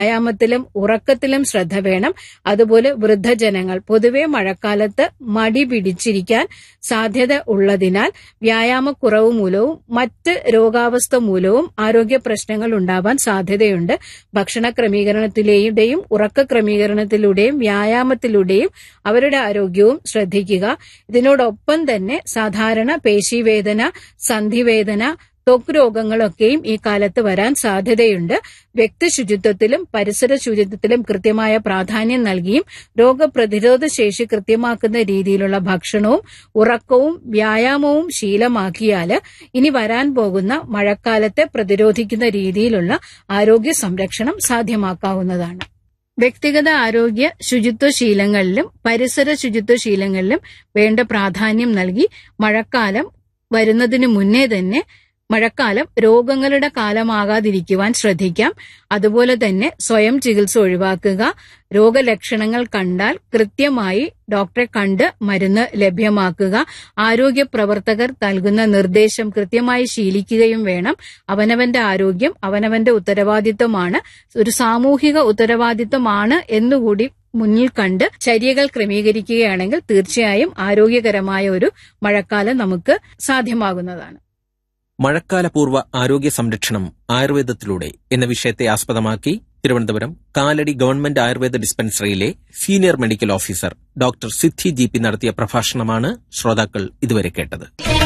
വ്യായാമത്തിലും ഉറക്കത്തിലും ശ്രദ്ധ വേണം അതുപോലെ വൃദ്ധജനങ്ങൾ പൊതുവെ മഴക്കാലത്ത് മടി പിടിച്ചിരിക്കാൻ സാധ്യത ഉള്ളതിനാൽ വ്യായാമക്കുറവ് മൂലവും മറ്റ് രോഗാവസ്ഥ മൂലവും ആരോഗ്യ പ്രശ്നങ്ങൾ ഉണ്ടാവാൻ സാധ്യതയുണ്ട് ഭക്ഷണ ക്രമീകരണത്തിലൂടെയും ഉറക്ക ക്രമീകരണത്തിലൂടെയും വ്യായാമത്തിലൂടെയും അവരുടെ ആരോഗ്യവും ശ്രദ്ധിക്കുക ഇതിനോടൊപ്പം തന്നെ സാധാരണ പേശീവേദന സന്ധിവേദന ത്വക്ക് രോഗങ്ങളൊക്കെയും ഈ കാലത്ത് വരാൻ സാധ്യതയുണ്ട് വ്യക്തി ശുചിത്വത്തിലും പരിസര ശുചിത്വത്തിലും കൃത്യമായ പ്രാധാന്യം നൽകിയും രോഗപ്രതിരോധ ശേഷി കൃത്യമാക്കുന്ന രീതിയിലുള്ള ഭക്ഷണവും ഉറക്കവും വ്യായാമവും ശീലമാക്കിയാൽ ഇനി വരാൻ പോകുന്ന മഴക്കാലത്തെ പ്രതിരോധിക്കുന്ന രീതിയിലുള്ള ആരോഗ്യ സംരക്ഷണം സാധ്യമാക്കാവുന്നതാണ് വ്യക്തിഗത ആരോഗ്യ ശുചിത്വ ശീലങ്ങളിലും പരിസര ശുചിത്വ ശീലങ്ങളിലും വേണ്ട പ്രാധാന്യം നൽകി മഴക്കാലം വരുന്നതിന് മുന്നേ തന്നെ മഴക്കാലം രോഗങ്ങളുടെ കാലമാകാതിരിക്കുവാൻ ശ്രദ്ധിക്കാം അതുപോലെ തന്നെ സ്വയം ചികിത്സ ഒഴിവാക്കുക രോഗലക്ഷണങ്ങൾ കണ്ടാൽ കൃത്യമായി ഡോക്ടറെ കണ്ട് മരുന്ന് ലഭ്യമാക്കുക ആരോഗ്യ പ്രവർത്തകർ നൽകുന്ന നിർദ്ദേശം കൃത്യമായി ശീലിക്കുകയും വേണം അവനവന്റെ ആരോഗ്യം അവനവന്റെ ഉത്തരവാദിത്വമാണ് ഒരു സാമൂഹിക ഉത്തരവാദിത്വമാണ് എന്നുകൂടി മുന്നിൽ കണ്ട് ചര്യകൾ ക്രമീകരിക്കുകയാണെങ്കിൽ തീർച്ചയായും ആരോഗ്യകരമായ ഒരു മഴക്കാലം നമുക്ക് സാധ്യമാകുന്നതാണ് മഴക്കാലപൂർവ്വ ആരോഗ്യ സംരക്ഷണം ആയുർവേദത്തിലൂടെ എന്ന വിഷയത്തെ ആസ്പദമാക്കി തിരുവനന്തപുരം കാലടി ഗവൺമെന്റ് ആയുർവേദ ഡിസ്പെൻസറിയിലെ senior medical officer doctor Siddhi G P നടത്തിയ പ്രഭാഷണമാണ് ശ്രോതാക്കൾ ഇതുവരെ കേട്ടത്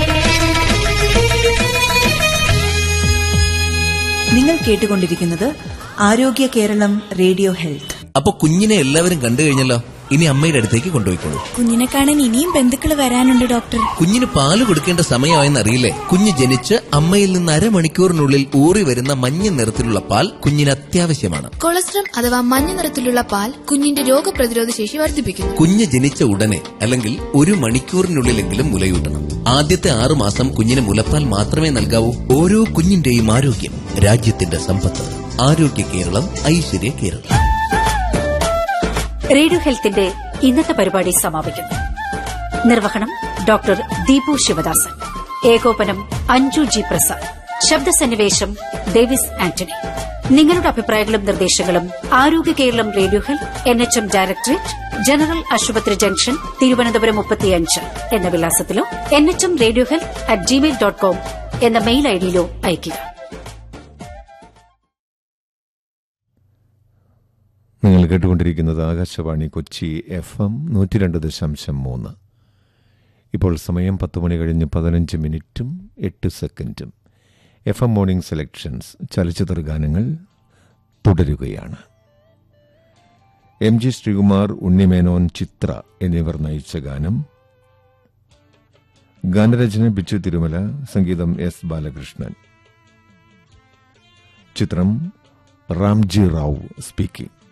നിങ്ങൾ കേട്ടുകൊണ്ടിരിക്കുന്നത് ആരോഗ്യ കേരളം റേഡിയോ ഹെൽത്ത് അപ്പൊ കുഞ്ഞിനെ എല്ലാവരും കണ്ടു കഴിഞ്ഞല്ലോ ഇനി അമ്മയുടെ അടുത്തേക്ക് കൊണ്ടുപോയിക്കോളൂ കുഞ്ഞിനെ കാണാൻ ഇനിയും ബന്ധുക്കൾ വരാനുണ്ട് ഡോക്ടർ കുഞ്ഞിന് പാല് കൊടുക്കേണ്ട സമയമായെന്ന് അറിയില്ലേ കുഞ്ഞ് ജനിച്ച് അമ്മയിൽ നിന്ന് അരമണിക്കൂറിനുള്ളിൽ ഊറി വരുന്ന മഞ്ഞ നിറത്തിലുള്ള പാൽ കുഞ്ഞിന് അത്യാവശ്യമാണ് കൊളസ്ട്രം അഥവാ മഞ്ഞ നിറത്തിലുള്ള പാൽ കുഞ്ഞിന്റെ രോഗപ്രതിരോധ ശേഷി വർദ്ധിപ്പിക്കുന്നു കുഞ്ഞ് ജനിച്ച ഉടനെ അല്ലെങ്കിൽ ഒരു മണിക്കൂറിനുള്ളിലെങ്കിലും മുലയൂട്ടണം ആദ്യത്തെ ആറു മാസം കുഞ്ഞിന് മുലപ്പാൽ മാത്രമേ നൽകാവൂ ഓരോ കുഞ്ഞിന്റെയും ആരോഗ്യം രാജ്യത്തിന്റെ സമ്പത്ത് ആരോഗ്യ കേരളം ഐശ്വര്യ കേരളം റേഡിയോ ഹെൽത്തിന്റെ ഇന്നത്തെ പരിപാടി സമാപിക്കുന്നു നിർവഹണം ഡോക്ടർ ദീപു ശിവദാസൻ ഏകോപനം അഞ്ജു ജി പ്രസാദ് ശബ്ദസന്നിവേശം ഡേവിസ് ആന്റണി നിങ്ങളുടെ അഭിപ്രായങ്ങളും നിർദ്ദേശങ്ങളും Arogya Keralam radio health N H M directorate general ആശുപത്രി ജംഗ്ഷൻ തിരുവനന്തപുരം മുപ്പത്തിയഞ്ച് എന്ന വിലാസത്തിലോ N H M radio health at Gmail dot com എന്ന മെയിൽ ഐഡിയിലോ അയയ്ക്കുക നിങ്ങൾ കേട്ടുകൊണ്ടിരിക്കുന്നത് ആകാശവാണി കൊച്ചി എഫ് എം നൂറ്റി രണ്ട് ദശാംശം മൂന്ന് ഇപ്പോൾ സമയം പത്ത് മണി കഴിഞ്ഞ് പതിനഞ്ച് മിനിറ്റും എട്ട് സെക്കൻഡും എഫ് എം മോർണിംഗ് സെലക്ഷൻസ് ചലച്ചിത്ര ഗാനങ്ങൾ തുടരുകയാണ് എം ജി ശ്രീകുമാർ ഉണ്ണിമേനോൻ ചിത്ര എന്നിവർ നയിച്ച ഗാനം ഗാനരചന ബിച്ചു തിരുമല സംഗീതം എസ് ബാലകൃഷ്ണൻ ചിത്രം റാംജി റാവു സ്പീക്കിംഗ്